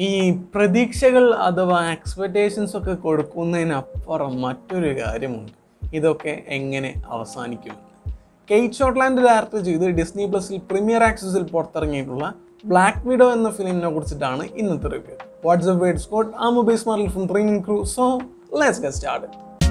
ഈ പ്രതീക്ഷകൾ അഥവാ എക്സ്പെക്റ്റേഷൻസ് ഒക്കെ കൊടുക്കുന്നതിനപ്പുറം മറ്റൊരു കാര്യമുണ്ട് ഇതൊക്കെ എങ്ങനെ അവസാനിക്കുമെന്ന് കെയ്റ്റ് ഷോട്ട്ലാൻഡ് ഡയറക്ടർ ചെയ്ത് ഡിസ്നി പ്ലസിൽ പ്രീമിയർ ആക്സസിൽ പുറത്തിറങ്ങിയിട്ടുള്ള ബ്ലാക്ക് വിഡോ എന്ന ഫിലിമിനെ കുറിച്ചിട്ടാണ് ഇന്നത്തെ review what's a word Scott ആ മൊബൈൽ സ്മാർട്ടിൽ from training crew so let's get start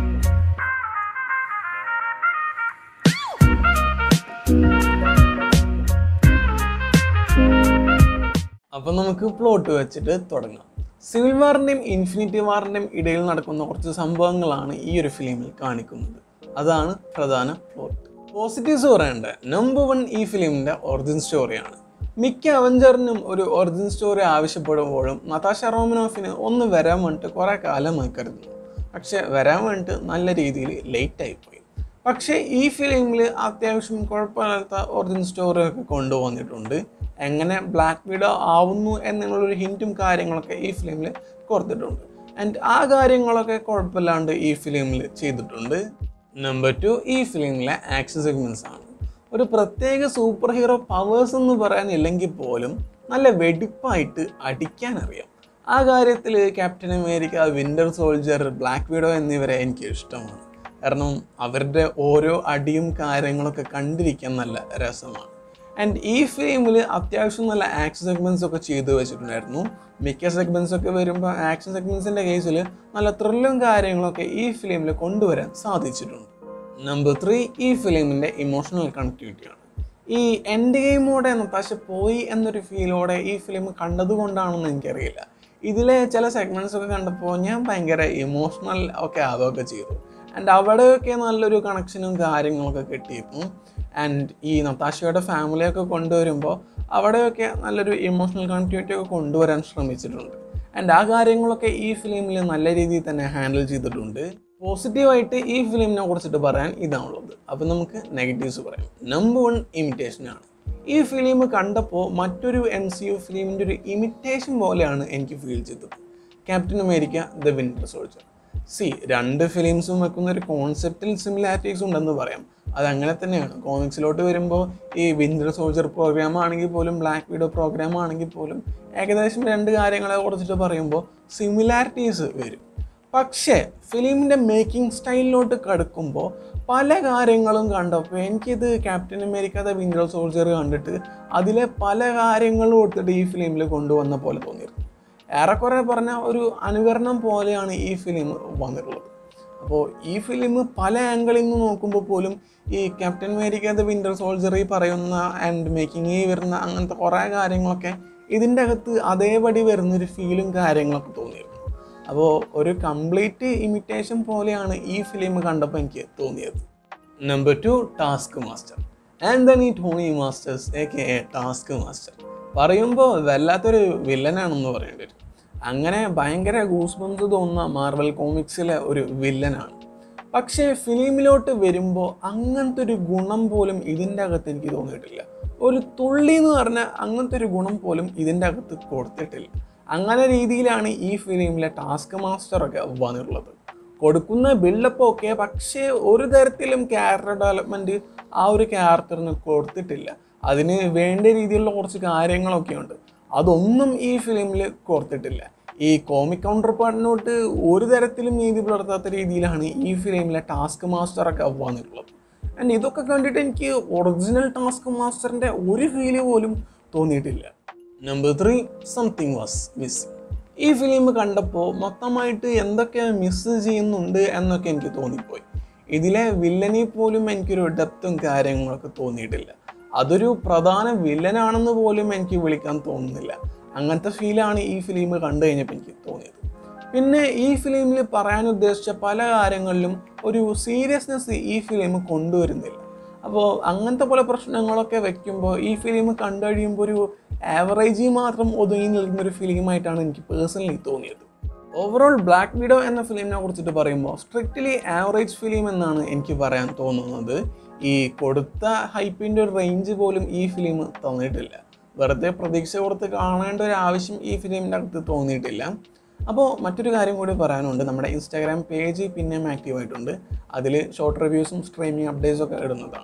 അപ്പം നമുക്ക് പ്ലോട്ട് വെച്ചിട്ട് തുടങ്ങാം സിവിൽ വാറിൻ്റെയും ഇൻഫിനിറ്റി വാറിൻ്റെയും ഇടയിൽ നടക്കുന്ന കുറച്ച് സംഭവങ്ങളാണ് ഈ ഒരു ഫിലിമിൽ കാണിക്കുന്നത് അതാണ് പ്രധാന പ്ലോട്ട് പോസിറ്റീവ്സ് പറയേണ്ട നമ്പർ വൺ ഈ ഫിലിമിൻ്റെ ഒറിജിൻ സ്റ്റോറിയാണ് മിക്ക അവഞ്ചറിനും ഒരു ഒറിജിൻ സ്റ്റോറി ആവശ്യപ്പെടുമ്പോഴും നതാഷ റോമനോഫിന് ഒന്ന് വരാൻ വേണ്ടിയിട്ട് കുറേ കാലമായി കരുതുന്നു പക്ഷെ വരാൻ വേണ്ടിയിട്ട് നല്ല രീതിയിൽ ലേറ്റ് ആയിപ്പോയി പക്ഷേ ഈ ഫിലിമിൽ അത്യാവശ്യം കുഴപ്പമില്ലാത്ത ഒറിജിൻ സ്റ്റോറി ഒക്കെ കൊണ്ടുവന്നിട്ടുണ്ട് എങ്ങനെ ബ്ലാക്ക് വിഡോ ആവുന്നു എന്നുള്ളൊരു ഹിൻറ്റും കാര്യങ്ങളൊക്കെ ഈ ഫിലിമിൽ കൊടുത്തിട്ടുണ്ട് ആൻഡ് ആ കാര്യങ്ങളൊക്കെ കുഴപ്പമില്ലാണ്ട് ഈ ഫിലിമിൽ ചെയ്തിട്ടുണ്ട് നമ്പർ ടു ഈ ഫിലിമിലെ ആക്ഷൻ സെഗ്മെൻറ്റ്സ് ആണ് ഒരു പ്രത്യേക സൂപ്പർ ഹീറോ പവേഴ്സ് എന്ന് പറയാനില്ലെങ്കിൽ പോലും നല്ല വെടിപ്പായിട്ട് അടിക്കാൻ അറിയാം ആ കാര്യത്തിൽ Captain America Winter Soldier Black Widow എന്നിവരെ എനിക്ക് ഇഷ്ടമാണ് കാരണം അവരുടെ ഓരോ അടിയും കാര്യങ്ങളൊക്കെ കണ്ടിരിക്കാൻ നല്ല രസമാണ് ആൻഡ് ഈ ഫിലിമിൽ അത്യാവശ്യം നല്ല ആക്ഷൻ സെഗ്മെൻറ്റ്സ് ഒക്കെ ചെയ്തു വെച്ചിട്ടുണ്ടായിരുന്നു മിക്ക സെഗ്മെൻറ്റ്സ് ഒക്കെ വരുമ്പോൾ ആക്ഷൻ സെഗ്മെൻറ്റ്സിൻ്റെ കേസിൽ നല്ല ത്രില്ലും കാര്യങ്ങളൊക്കെ ഈ ഫിലിമിൽ കൊണ്ടുവരാൻ സാധിച്ചിട്ടുണ്ട് നമ്പർ ത്രീ ഈ ഫിലിമിൻ്റെ ഇമോഷണൽ കണക്ടിവിറ്റിയാണ് ഈ എൻഡ് ഗെയിമോടെ നത്താശ പോയി എന്നൊരു ഫീലോടെ ഈ ഫിലിം കണ്ടതുകൊണ്ടാണെന്ന് എനിക്കറിയില്ല ഇതിലെ ചില സെഗ്മെൻറ്റ്സ് ഒക്കെ കണ്ടപ്പോൾ ഞാൻ ഭയങ്കര ഇമോഷണൽ ഒക്കെ ആവുകയൊക്കെ ചെയ്തു ആൻഡ് അവിടെയൊക്കെ നല്ലൊരു കണക്ഷനും കാര്യങ്ങളൊക്കെ കിട്ടിയിരുന്നു ആൻഡ് ഈ നത്താശയുടെ ഫാമിലിയൊക്കെ കൊണ്ടുവരുമ്പോൾ അവിടെയൊക്കെ നല്ലൊരു ഇമോഷണൽ കണക്ടിവിറ്റി ഒക്കെ കൊണ്ടുവരാൻ ശ്രമിച്ചിട്ടുണ്ട് ആൻഡ് ആ കാര്യങ്ങളൊക്കെ ഈ ഫിലിമിൽ നല്ല രീതിയിൽ തന്നെ ഹാൻഡിൽ ചെയ്തിട്ടുണ്ട് പോസിറ്റീവായിട്ട് ഈ ഫിലിമിനെ കുറിച്ചിട്ട് പറയാൻ ഇതാണുള്ളത് അപ്പോൾ നമുക്ക് നെഗറ്റീവ്സ് പറയാം നമ്പർ വൺ ഇമിറ്റേഷനാണ് ഈ ഫിലിം കണ്ടപ്പോൾ മറ്റൊരു എം സി യു ഫിലിമിൻ്റെ ഒരു ഇമിറ്റേഷൻ പോലെയാണ് എനിക്ക് ഫീൽ ചെയ്തത് Captain America the Winter Soldier സി രണ്ട് ഫിലിംസും വെക്കുന്ന ഒരു കോൺസെപ്റ്റിൽ സിമിലാരിറ്റീസ് ഉണ്ടെന്ന് പറയാം അത് അങ്ങനെ തന്നെയാണ് കോമിക്സിലോട്ട് വരുമ്പോൾ ഈ വിൻറ്റർ സോൾജർ പ്രോഗ്രാം ആണെങ്കിൽ പോലും ബ്ലാക്ക് വീഡോ പ്രോഗ്രാം ആണെങ്കിൽ പോലും ഏകദേശം രണ്ട് കാര്യങ്ങളെ കുറിച്ചിട്ട് പറയുമ്പോൾ സിമിലാരിറ്റീസ് വരും പക്ഷേ ഫിലിമിൻ്റെ മേക്കിംഗ് സ്റ്റൈലിലോട്ട് കടക്കുമ്പോൾ പല കാര്യങ്ങളും കണ്ടപ്പോൾ എനിക്കിത് Captain America the Winter Soldier കണ്ടിട്ട് അതിലെ പല കാര്യങ്ങളും എടുത്തിട്ട് ഈ ഫിലിമിൽ കൊണ്ടുവന്ന പോലെ തോന്നിയിരുന്നു ഏറെക്കുറെ പറഞ്ഞ ഒരു അനുകരണം പോലെയാണ് ഈ ഫിലിം വന്നിട്ടുള്ളത് അപ്പോൾ ഈ ഫിലിം പല ആംഗിളിൽ നിന്ന് നോക്കുമ്പോൾ പോലും ഈ Captain America the Winter Soldier ഈ പറയുന്ന ആൻഡ് മേക്കിംഗ് ഈ വരുന്ന അങ്ങനത്തെ കുറേ കാര്യങ്ങളൊക്കെ ഇതിൻ്റെ അകത്ത് അതേപടി വരുന്നൊരു ഫീലും കാര്യങ്ങളൊക്കെ തോന്നിയിരുന്നു അപ്പോൾ ഒരു കംപ്ലീറ്റ് ഇമിറ്റേഷൻ പോലെയാണ് ഈ ഫിലിം കണ്ടപ്പോൾ എനിക്ക് തോന്നിയത് number two Taskmaster Antony Tony Masters A K A Taskmaster പറയുമ്പോൾ വല്ലാത്തൊരു വില്ലനാണെന്ന് പറയേണ്ടി വരും അങ്ങനെ ഭയങ്കര ഗൂസ്ബംസ് തോന്നുന്ന മാർവൽ കോമിക്സിലെ ഒരു വില്ലനാണ് പക്ഷേ ഫിലിമിലോട്ട് വരുമ്പോൾ അങ്ങനത്തെ ഒരു ഗുണം പോലും ഇതിൻ്റെ അകത്ത് എനിക്ക് തോന്നിയിട്ടില്ല ഒരു തുള്ളി എന്ന് പറഞ്ഞാൽ അങ്ങനത്തെ ഒരു ഗുണം പോലും ഇതിൻ്റെ അകത്ത് കൊടുത്തിട്ടില്ല അങ്ങനെ രീതിയിലാണ് ഈ ഫിലിമിലെ ടാസ്ക് മാസ്റ്ററൊക്കെ വന്നിട്ടുള്ളത് കൊടുക്കുന്ന ബിൽഡപ്പ് ഒക്കെ പക്ഷേ ഒരു തരത്തിലും ക്യാരക്ടർ ഡെവലപ്മെൻറ്റ് ആ ഒരു ക്യാരക്ടറിന് കൊടുത്തിട്ടില്ല അതിന് വേണ്ട രീതിയിലുള്ള കുറച്ച് കാര്യങ്ങളൊക്കെ ഉണ്ട് അതൊന്നും ഈ ഫിലിമിൽ കൊടുത്തിട്ടില്ല ഈ കോമിക് കൗണ്ടർ പാർട്ടിനോട്ട് ഒരു തരത്തിലും നീതി പുലർത്താത്ത രീതിയിലാണ് ഈ ഫിലിമിലെ ടാസ്ക് മാസ്റ്ററൊക്കെ വന്നിട്ടുള്ളത് ആൻഡ് ഇതൊക്കെ കണ്ടിട്ട് എനിക്ക് ഒറിജിനൽ ടാസ്ക് മാസ്റ്ററിൻ്റെ ഒരു ഫീല് പോലും തോന്നിയിട്ടില്ല number three something was miss ഈ ഫിലിം കണ്ടപ്പോൾ മൊത്തമായിട്ട് എന്തൊക്കെ മിസ് ചെയ്യുന്നുണ്ട് എന്നൊക്കെ എനിക്ക് തോന്നിപ്പോയി ഇതിലെ വില്ലനെ പോലും എനിക്കൊരു ഡെപ്തും കാര്യങ്ങളൊക്കെ തോന്നിയിട്ടില്ല അതൊരു പ്രധാന വില്ലനാണെന്ന് പോലും എനിക്ക് വിളിക്കാൻ തോന്നുന്നില്ല അങ്ങനത്തെ ഫീലാണ് ഈ ഫിലിം കണ്ടു കഴിഞ്ഞപ്പോൾ എനിക്ക് തോന്നിയത് പിന്നെ ഈ ഫിലിമിൽ പറയാൻ ഉദ്ദേശിച്ച പല കാര്യങ്ങളിലും ഒരു സീരിയസ്നെസ് ഈ ഫിലിം കൊണ്ടുവരുന്നില്ല അപ്പോൾ അങ്ങനത്തെ പല പ്രശ്നങ്ങളൊക്കെ വെക്കുമ്പോൾ ഈ ഫിലിം കണ്ടു കഴിയുമ്പോൾ ഒരു ആവറേജ് മാത്രം ഒതുങ്ങി നിൽക്കുന്ന ഒരു ഫിലിമായിട്ടാണ് എനിക്ക് പേഴ്സണലി തോന്നിയത് ഓവറോൾ ബ്ലാക്ക് വിഡോ എന്ന ഫിലിമിനെ കുറിച്ചിട്ട് പറയുമ്പോൾ സ്ട്രിക്റ്റ്ലി ആവറേജ് ഫിലിം എന്നാണ് എനിക്ക് പറയാൻ തോന്നുന്നത് ഈ കൊടുത്ത ഹൈപ്പിൻ്റെ ഒരു റേഞ്ച് പോലും ഈ ഫിലിം തന്നിട്ടില്ല വെറുതെ പ്രതീക്ഷ കൊടുത്ത് കാണേണ്ട ഒരു ആവശ്യം ഈ ഫിലിമിൻ്റെ അകത്ത് തോന്നിയിട്ടില്ല അപ്പോൾ മറ്റൊരു കാര്യം കൂടി പറയാനുണ്ട് നമ്മുടെ ഇൻസ്റ്റാഗ്രാം പേജ് പിന്നെയും ആക്റ്റീവ് ആയിട്ടുണ്ട് അതിൽ ഷോർട്ട് റിവ്യൂസും സ്ട്രീമിംഗ് അപ്ഡേറ്റ്സും ഒക്കെ ഇടുന്നതാണ്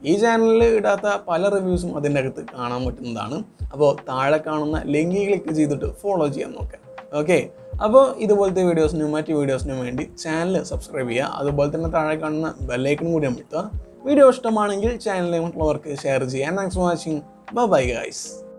ഈ ചാനലിൽ ഇടാത്ത പല റിവ്യൂസും അതിൻ്റെ അകത്ത് കാണാൻ പറ്റുന്നതാണ് അപ്പോൾ താഴെ കാണുന്ന ലിങ്ക് ക്ലിക്ക് ചെയ്തിട്ട് ഫോളോ ചെയ്യാൻ നോക്കാം ഓക്കെ അപ്പോൾ ഇതുപോലത്തെ വീഡിയോസിനും മറ്റ് വീഡിയോസിനും വേണ്ടി ചാനൽ സബ്സ്ക്രൈബ് ചെയ്യുക അതുപോലെ തന്നെ താഴെ കാണുന്ന ബെല്ലൈക്കൺ കൂടി അമർത്തുക വീഡിയോ ഇഷ്ടമാണെങ്കിൽ ചാനലിലെ മറ്റുള്ളവർക്ക് ഷെയർ ചെയ്യാൻ thanks for watching bye guys